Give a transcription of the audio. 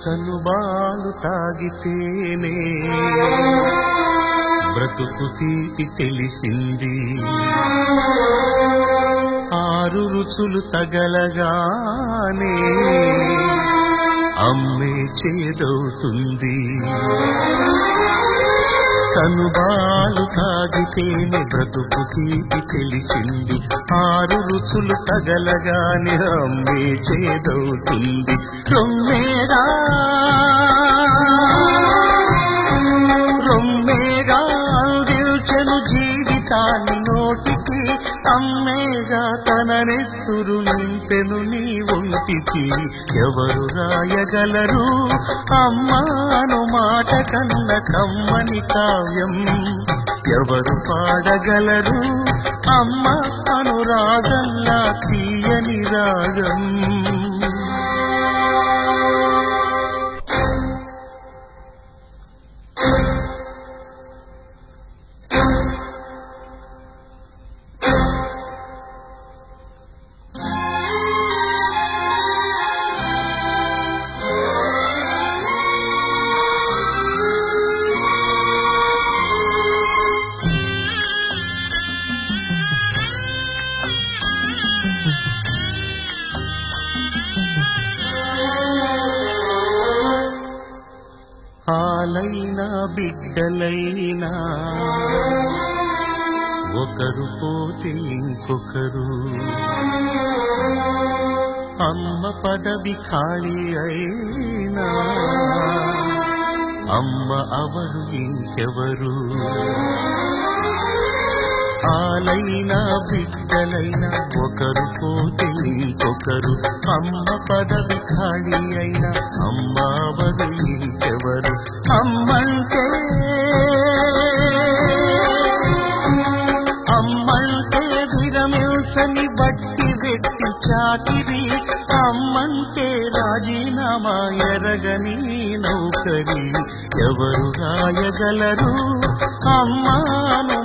సనుబాలు తాగితేనే బ్రతుకు తీపి తెలిసింది ఆరు రుచులు తగలగానే అమ్మే చేదవుతుంది కనుబాలు తాగితేనే బ్రతుకు తీపి తెలిసింది ఆరు రుచులు తగలగానే అమ్మే చేదవుతుంది రొమ్మేగా రొమ్మేగా అందిల్చెను జీవితాన్ని నోటికి అమ్మేగా తన నెత్తురు నింపెను నీ ఒంటికి ఎవరు రాయగలరు అమ్మాను మాట కన్న కమ్మని కావ్యం ఎవరు పాడగలరు అమ్మ అనురాగల్లా తీయని రాగం ఆలైనా బిడ్డలైనా ఒకరు పోతే ఇంకొకరు అమ్మ పదవి ఖాళీ అయినా అమ్మ అవరు ఇంకెవరు ఆలైనా బిడ్డలైనా ఒకరు పోతే ఇంకొకరు అమ్మ పదవి ఖాళీ అయినా అమ్మ అవరు ఇంకెవరు అమ్మంటే అమ్మంటే విరమిల్సని బట్టి వెట్టి చాకిరి అమ్మంటే రాజీనామా ఎరగని నౌకరి ఎవరు రాయగలరు అమ్మాను